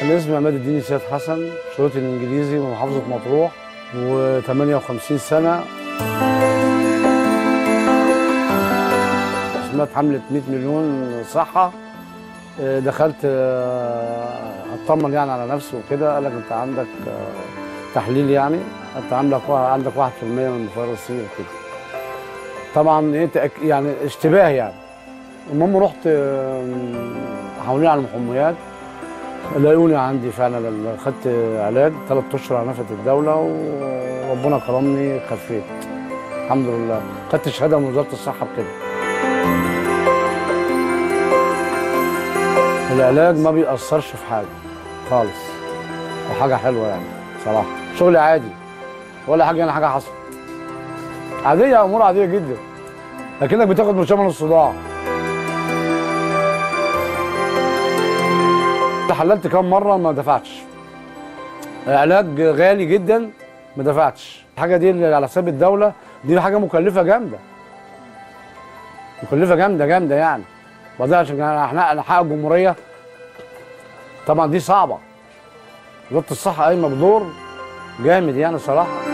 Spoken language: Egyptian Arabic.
أنا اسمي عماد الدين سيد حسن شرطي الإنجليزي من محافظة مطروح و58 سنة سمعت حملة 100 مليون صحة آه، دخلت آه، اطمن يعني على نفسي وكده قال لك انت عندك آه، تحليل يعني انت عندك وا- عندك 1% من فيروس سي وكده طبعا ايه تأك- يعني اشتباه يعني المهم رحت آه، حوالين على المحميات لقوني عندي فعلا ال- خدت علاج ثلاث اشهر على نفقه الدوله وربنا كرمني خفيت الحمد لله خدت شهاده من وزاره الصحه بكده العلاج ما بيأثرش في حاجه خالص وحاجه حلوه يعني صراحه شغلي عادي ولا حاجه انا حاجه حصلت عاديه امور عاديه جدا لكنك بتاخد مشامل الصداع حللت كام مره ما دفعتش علاج غالي جدا ما دفعتش الحاجه دي اللي على حساب الدوله دي حاجه مكلفه جامده مكلفه جامده جامده يعني وبعدين عشان احنا نحقق الجمهوريه طبعا دي صعبه وزاره الصحه قايمه بدور جامد يعني صراحه